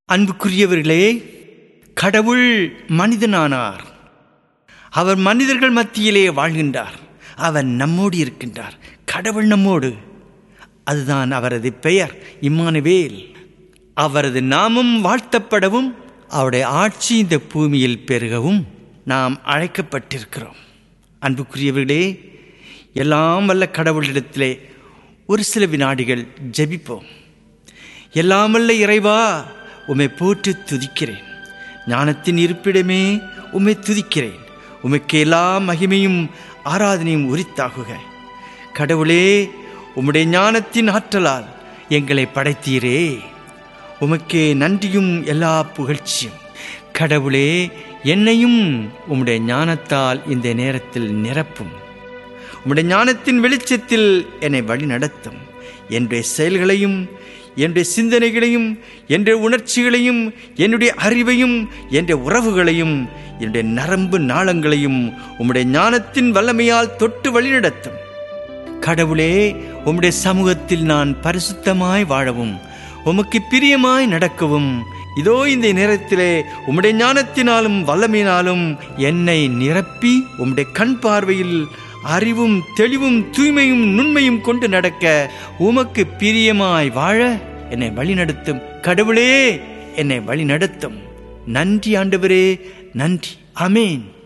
அன்புக்குரியவர்களே கடவுள் மனிதனானார் அவர் மனிதர்கள் மத்தியிலே வாழ்கின்றார் அவர் நம்மோடு இருக்கின்றார் கடவுள் நம்மோடு அதுதான் அவரது பெயர் இம்மானுவேல் அவரது நாமம் வாழ்த்தப்படவும் அவருடைய ஆட்சி இந்த பூமியில் பெருகவும் நாம் அழைக்கப்பட்டிருக்கிறோம் அன்புக்குரியவர்களே எல்லாம் வல்ல கடவுளிடத்திலே ஒரு சில வினாடிகள் ஜெபிப்போம் எல்லாம் வல்ல இறைவா உம்மை போற்றி துதிக்கிறேன் ஞானத்தின் இருப்பிடமே உம்மை துதிக்கிறேன் உமக்கு எல்லா மகிமையும் ஆராதனையும் உரித்தாகுக கடவுளே உம்முடைய ஞானத்தின் ஆற்றலால் எங்களை படைத்தீரே உமக்கே நன்றியும் எல்லா புகழ்ச்சியும் கடவுளே என்னையும் உம்முடைய ஞானத்தால் இந்த நேரத்தில் நிரப்பும் உம்முடைய ஞானத்தின் வெளிச்சத்தில் என்னை வழி நடத்தும் என்னுடைய செயல்களையும் என்னுடைய சிந்தனைகளையும் என்னுடைய உணர்ச்சிகளையும் என்னுடைய அறிவையும் என்னுடைய உறவுகளையும் என்னுடைய நரம்பு நாளங்களையும் உம்முடைய ஞானத்தின் வல்லமையால் தொட்டு வழிநடத்தும் கடவுளே உம்முடைய சமூகத்தில் நான் பரிசுத்தமாய் வாழவும் உமக்கு பிரியமாய் நடக்கவும் இதோ இந்த நேரத்திலே உம்முடைய ஞானத்தினாலும் வல்லமையினாலும் என்னை நிரப்பி உம்முடைய கண் பார்வையில் அறிவும் தெளிவும் தூய்மையும் நுண்மையும் கொண்டு நடக்க உமக்கு பிரியமாய் வாழ என்னை வழிநடத்தும் கடவுளே என்னை வழிநடத்தும் நன்றி ஆண்டவரே நன்றி அமேன்